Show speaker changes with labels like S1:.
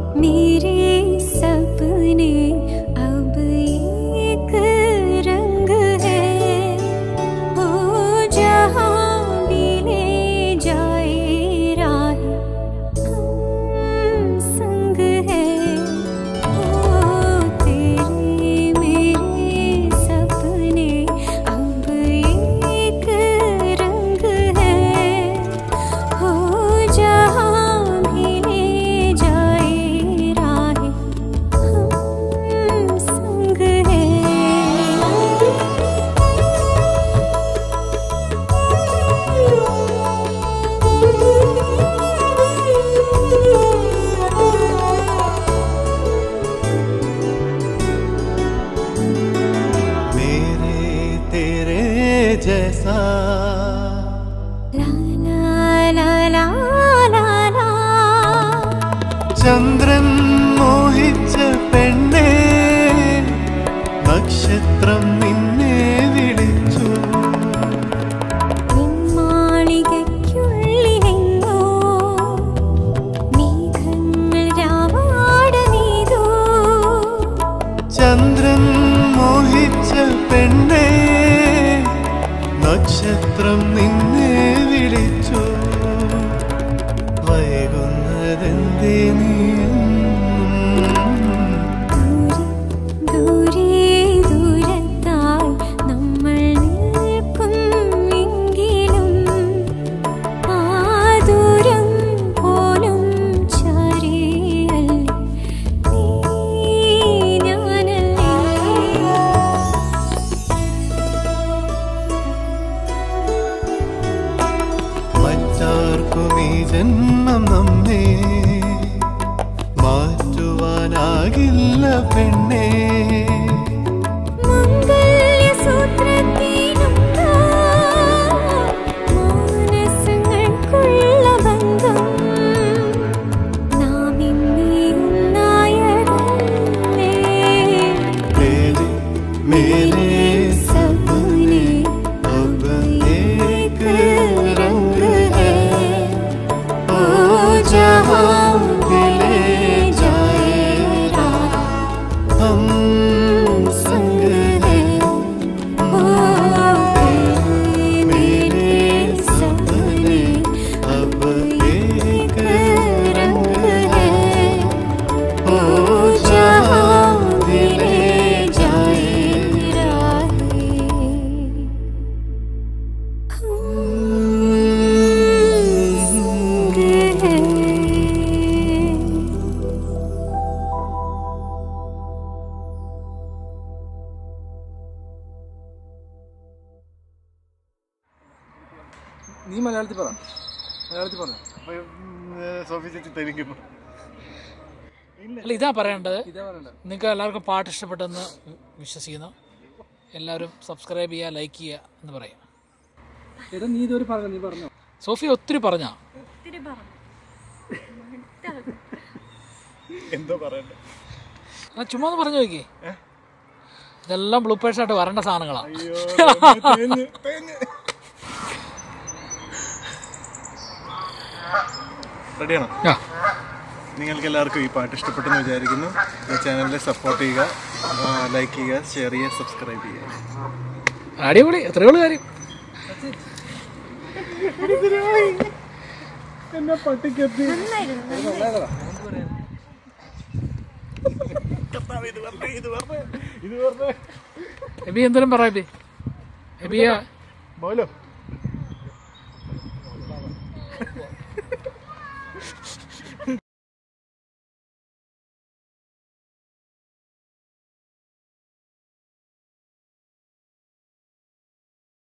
S1: मेरे सपने अब एक रंग है ओ जहाँ भी ले जाए राह हम संग है ओ तेरे मेरे सपने अब एक रंग है हो जहाँ भी ले जाए राह हम संग है
S2: मेरे तेरे जैसा
S1: ला ला ला ला ला ला
S2: ചന്ദ്രൻ മോഹിച്ച പെണ്ണേ നക്ഷത്രം നിന്നെ വിളിച്ചു
S1: നിന്മാളികയ്ക്കുള്ളിലെങ്ങോ മേഘങ്ങൾ രാവാട നീതോ
S2: ചന്ദ്രൻ മോഹിച്ച പെണ്ണേ നക്ഷത്രം നിന്നെ വിളിച്ചു വൈകുന്നതെന്തേ നീ
S1: ദൂരെ ദൂരത്തായി നമ്മൾ നിൽക്കും എങ്കിലും ആ ദൂരം പോലും ചാരിയല്ലേ നീ ഞാനല്ലേ
S2: മറ്റാർക്കും ഈ ജന്മം നമ്മെ മാറ്റുവാനാകില്ല പെണ്ണേ
S1: മംഗല്യസൂത്രത്തിനുണ്ടോ മാനസങ്ങൾക്കുള്ള ബന്ധം നാം ഇന്നീയുന്നായതല്ലേ
S2: तेरे मेरे सपने अब एक रंग है ओ जहाँ भी ले जाए राह हम संग हैं
S1: ഓ
S2: मेरे सपने अब एक रंग है ओ जहाँ भी ले जाए
S3: നീ മലയാളത്തിൽ പറ മലയാളത്തിൽ പറ
S2: സോഫി ചേച്ചി തെലുങ്ക്
S4: അല്ല ഇതാ പറയേണ്ടത്
S3: ഇതാ പറയണ്ട
S4: നിങ്ങൾക്ക് എല്ലാവർക്കും പാട്ട് ഇഷ്ടപ്പെട്ടെന്ന് വിശ്വസിക്കുന്നു എല്ലാവരും സബ്സ്ക്രൈബ് ചെയ്യുക ലൈക്ക് ചെയ്യുക എന്ന് പറയാം
S3: എടാ നീ ഇതുവരെ പറഞ്ഞു നീ പറഞ്ഞോ
S4: സോഫി ഒത്തിരി പറഞ്ഞാ
S2: എന്തോ പറയണ്ടേ
S4: എന്നാ ചുമ്മാ ഒന്ന് പറഞ്ഞു നോക്കി ഇതെല്ലാം ബ്ലൂപ്പേഴ്സ് ആയിട്ട് വരേണ്ട സാധനങ്ങളാണ്
S2: റെഡിയാണോ
S4: ആ
S2: നിങ്ങൾക്ക് എല്ലാവർക്കും ഈ പാട്ട് ഇഷ്ടപ്പെട്ടെന്ന് വിചാരിക്കുന്നു ഈ ചാനലിനെ സപ്പോർട്ട് ചെയ്യുക ലൈക്ക് ചെയ്യുക ഷെയർ ചെയ്യുക സബ്സ്ക്രൈബ് ചെയ്യുക
S4: അടിപൊളി എത്രയോ കാര്യം
S2: എന്നെ പട്ടിക്കെത്തി ഇത് പറഞ്ഞേ ഇത് പറഞ്ഞേ ഇത് പറഞ്ഞേ
S4: എബി എന്തെങ്കിലും പറ എബി എബിയ
S2: ബോലോ